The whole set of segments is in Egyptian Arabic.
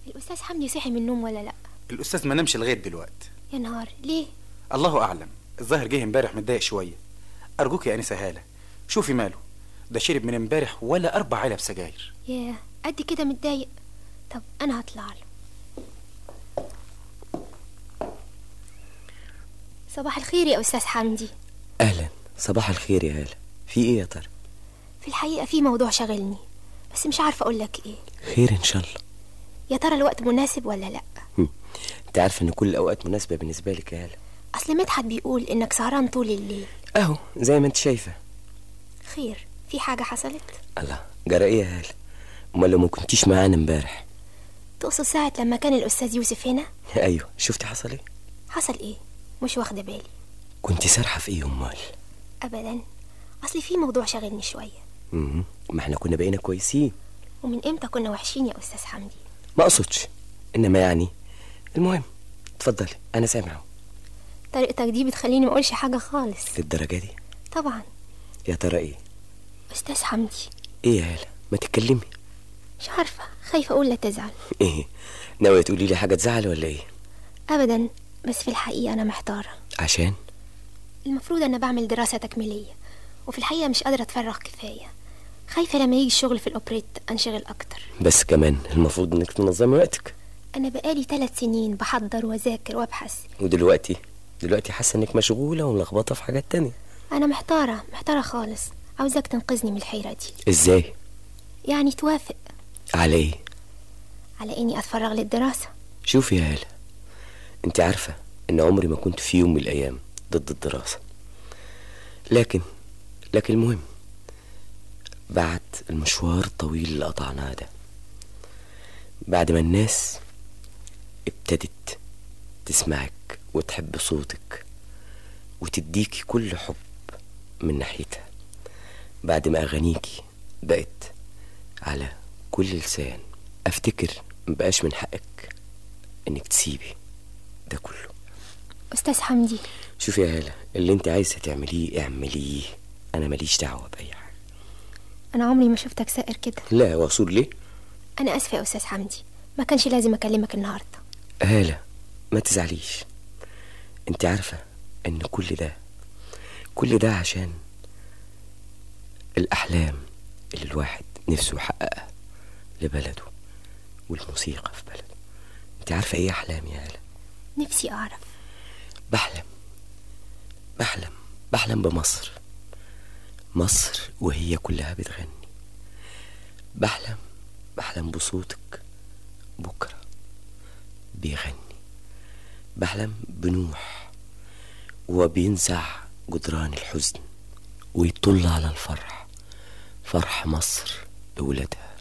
الأستاذ حمدي صحي من النوم ولا لأ الاستاذ ما نامش لغايه دلوقتي يا نهار ليه الله اعلم الظاهر جه امبارح متضايق شويه ارجوك يا انسه هاله شوفي ماله ده شرب من امبارح ولا اربع علب سجاير ياه قد كده متضايق طب أنا هطلع له صباح الخير يا أستاذ حمدي اهلا صباح الخير يا هاله في ايه يا ترى في الحقيقة في موضوع شغلني بس مش عارفة أقول لك إيه خير ان شاء الله يا ترى الوقت مناسب ولا لأ هم. انت عارفه ان كل الاوقات مناسبه بالنسبه لك يا هاله أصل مدحت بيقول إنك سهران طول الليل اهو زي ما انت شايفه خير في حاجة حصلت الله جرى ايه يا هاله امال لو ما كنتيش معانا امبارح تقصد ساعة لما كان الأستاذ يوسف هنا ايوه شفتي حصل ايه حصل إيه مش واخدة بالي كنت سارحه في ايه امال أبدا أصل في موضوع شاغلني شوية مم. ما احنا كنا بقينا كويسين ومن إمتى كنا وحشين يا أستاذ حمدي ما اقصدش انما يعني المهم اتفضلي انا سامعه طريقتك دي بتخليني ما أقولش حاجة خالص للدرجه دي طبعا يا ترى ايه أستاذ حمدي ايه يا هاله ما تتكلمي مش عارفة خايفة أقول لا تزعل ايه ناويه تقولي لي حاجه تزعل ولا ايه أبدا بس في الحقيقة أنا محتارة عشان المفروض أنا بعمل دراسة تكميلية وفي الحقيقة مش قادرة أتفرغ كفاية خايفة لما يجي الشغل في الأوبريت أنشغل أكتر بس كمان المفروض انك تنظمي وقتك أنا بقالي ثلاث سنين بحضر وأذاكر وأبحث ودلوقتي دلوقتي حاسه انك مشغوله وملخبطه في حاجات تانية أنا محتارة محتارة خالص عاوزاك تنقذني من الحيرة دي ازاي يعني توافق على ايه على إني أتفرغ للدراسة شوفي يا هاله انت عارفه ان عمري ما كنت في يوم من الايام ضد الدراسه لكن لكن المهم بعد المشوار الطويل اللي قطعناه ده بعد ما الناس ابتدت تسمعك وتحب صوتك وتديكي كل حب من ناحيتها بعد ما اغانيكي بقت على كل لسان افتكر مبقاش من حقك انك تسيبي ده كله أستاذ حمدي شوفي يا هاله اللي انت عايزه تعمليه اعمليه انا ماليش دعوه باي حاجه أنا عمري ما شفتك سائر كده لا وصول ليه أنا آسفة يا أستاذ حمدي ما كانش لازم أكلمك النهاردة هاله ما تزعليش انت عارفه ان كل ده كل ده عشان الاحلام اللي الواحد نفسه يحققها لبلده والموسيقى في بلده انت عارفه ايه احلامي يا هاله نفسي أعرف بحلم بحلم بحلم بمصر مصر وهي كلها بتغني بحلم بحلم بصوتك بكرة بيغني بحلم بنوح وهو بينزع جدران الحزن ويطل على الفرح فرح مصر بولادها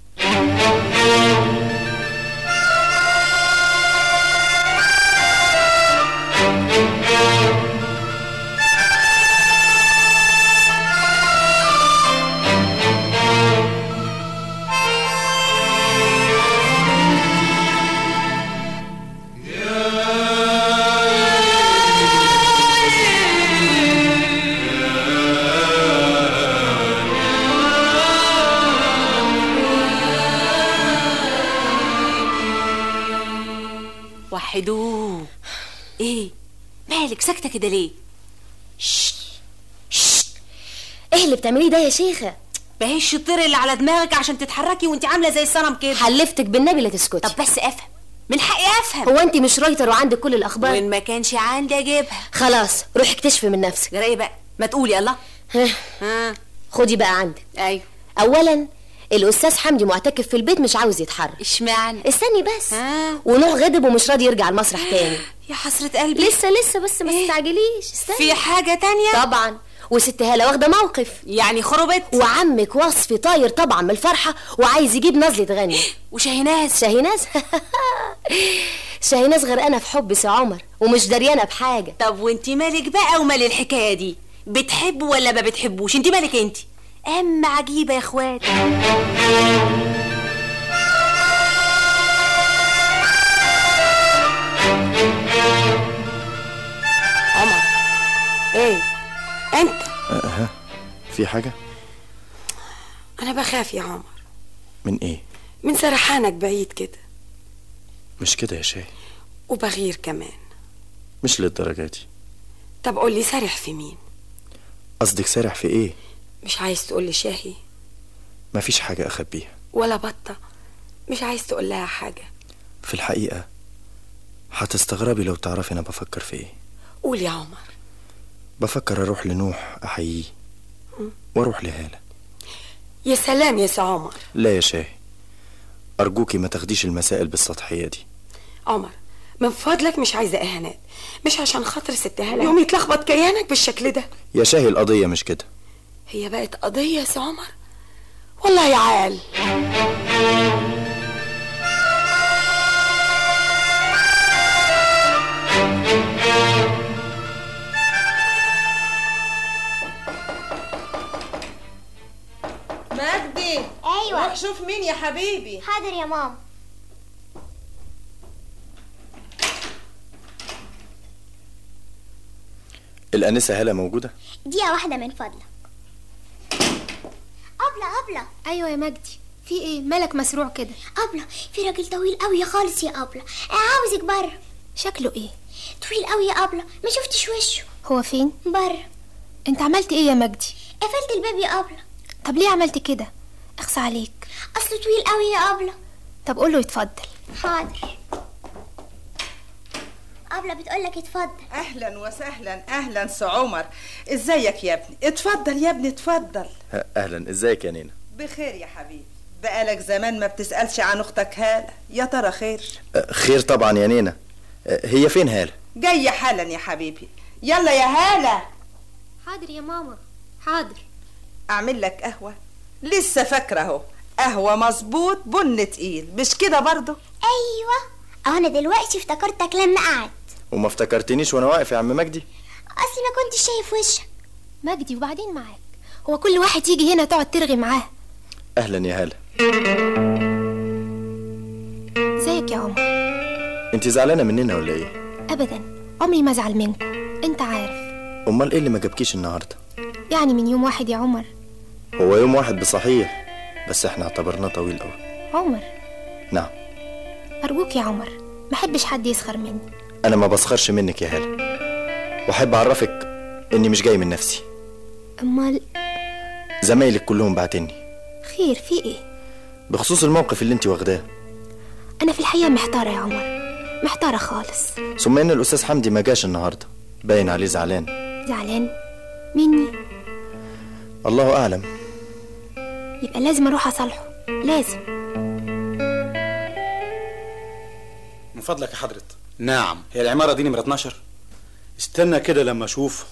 وحدوه ايه مالك ساكته كده ليه ايه اللي بتعمليه ده يا شيخه بهش الطير اللي على دماغك عشان تتحركي وانت عامله زي الصنم كده حلفتك بالنبي لا تسكتي طب بس افهم من حقي افهم هو انت مش رايتر وعندك كل الاخبار وان ما كانش عندي اجيبها خلاص روحي اكتشفي من نفسك جرى ايه بقى ما تقولي الله ها، ها خدي بقى عندك ايوه اولا الاستاذ حمدي معتكف في البيت مش عاوز يتحرك اشمعنى استني بس ها. ونوح غضب ومش راضي يرجع المسرح تاني يا حسره قلبي لسه لسه بس ما إيه؟ تستعجليش استني في حاجه تانية طبعا وست هاله واخده موقف يعني خربت وعمك وصفي طاير طبعا من الفرحه وعايز يجيب نزله تغني وشاهيناز شاهيناز شاهيناز غرقانه في حب سي عمر ومش دريانه بحاجه طب وانت مالك بقى ومال الحكايه دي بتحبه ولا ما بتحبوش انت مالك انت اما عجيبه يا اخوات عمر ايه انت أه في حاجة أنا بخاف يا عمر من إيه من سرحانك بعيد كده مش كده يا شاهي وبغير كمان مش للدرجة دي طب قولي سارح في مين قصدك سارح في ايه مش عايز تقولي شاهي مفيش حاجة أخبيها ولا بطة مش عايز تقول لها حاجة في الحقيقة هتستغربي لو تعرفي أنا بفكر في ايه قول يا عمر بفكر أروح لنوح أحييه وأروح لهالة يا سلام يا سي عمر لا يا شاهي أرجوكي ما تاخديش المسائل بالسطحية دي عمر من فضلك مش عايزة إهانات مش عشان خاطر ست هلا يوم يتلخبط كيانك بالشكل ده يا شاهي القضية مش كده هي بقت قضية يا سي عمر والله يا عال مجدي ايوه روح شوف مين يا حبيبي حاضر يا ماما الأنسة هالة موجودة دقيقة واحدة من فضلك أبلة أبلة ايوه يا مجدي في ايه مالك مسروع كده أبلة في راجل طويل قوي خالص يا أبلة عاوزك بره شكله ايه طويل قوي يا أبلة ما شفتش وشه هو فين بره انت عملت ايه يا مجدي قفلت الباب يا أبلة طب ليه عملت كده اخصى عليك أصله طويل قوي يا أبلة طب قوله يتفضل حاضر أبلة بتقولك اتفضل اهلا وسهلا اهلا سي عمر ازيك يا ابني اتفضل يا ابني اتفضل ه- أهلا إزيك يا نينا بخير يا حبيبي بقالك زمان ما بتسألش عن اختك هالة يا ترى خير أه، خير طبعا يا نينا أه، هي فين هالة جاية حالا يا حبيبي يلا يا هالة حاضر يا ماما حاضر اعمل لك قهوة لسه فاكرة اهو قهوة مظبوط بن تقيل مش كده برضو أيوة أهو أنا دلوقتي افتكرتك لما قعدت وما افتكرتنيش وأنا واقف يا عم مجدي أصلي ما كنتش شايف وشك مجدي وبعدين معاك هو كل واحد يجي هنا تقعد ترغي معاه أهلا يا هالة ازيك يا عمر أنت زعلانة مننا ولا إيه ابدا عمري ما ازعل منكم انت عارف أمال إيه اللي ما جابكيش النهاردة يعني من يوم واحد يا عمر هو يوم واحد بصحيح بس احنا اعتبرناه طويل قوي عمر نعم ارجوك يا عمر ما احبش حد يسخر مني انا ما بسخرش منك يا هالة واحب اعرفك اني مش جاي من نفسي امال زمايلك كلهم بعتني خير في ايه بخصوص الموقف اللي انت واخداه انا في الحقيقه محتاره يا عمر محتاره خالص ثم ان الاستاذ حمدي ما جاش النهارده باين عليه زعلان زعلان مني الله اعلم يبقى لازم اروح اصالحه لازم من فضلك يا حضرة نعم هي العمارة دي نمرة 12 استنى كده لما اشوف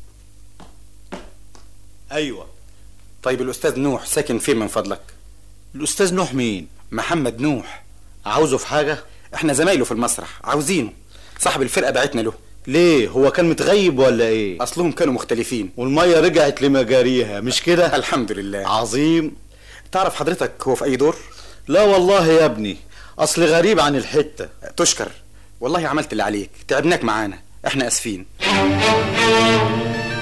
ايوه طيب الأستاذ نوح ساكن فين من فضلك الاستاذ نوح مين محمد نوح عاوزه في حاجه احنا زمايله في المسرح عاوزينه صاحب الفرقة بعتنا له ليه هو كان متغيب ولا ايه أصلهم كانوا مختلفين والميه رجعت لمجاريها مش كده الحمد لله عظيم تعرف حضرتك هو في أي دور لا والله يا ابني اصل غريب عن الحته تشكر والله عملت اللي عليك تعبناك معانا احنا اسفين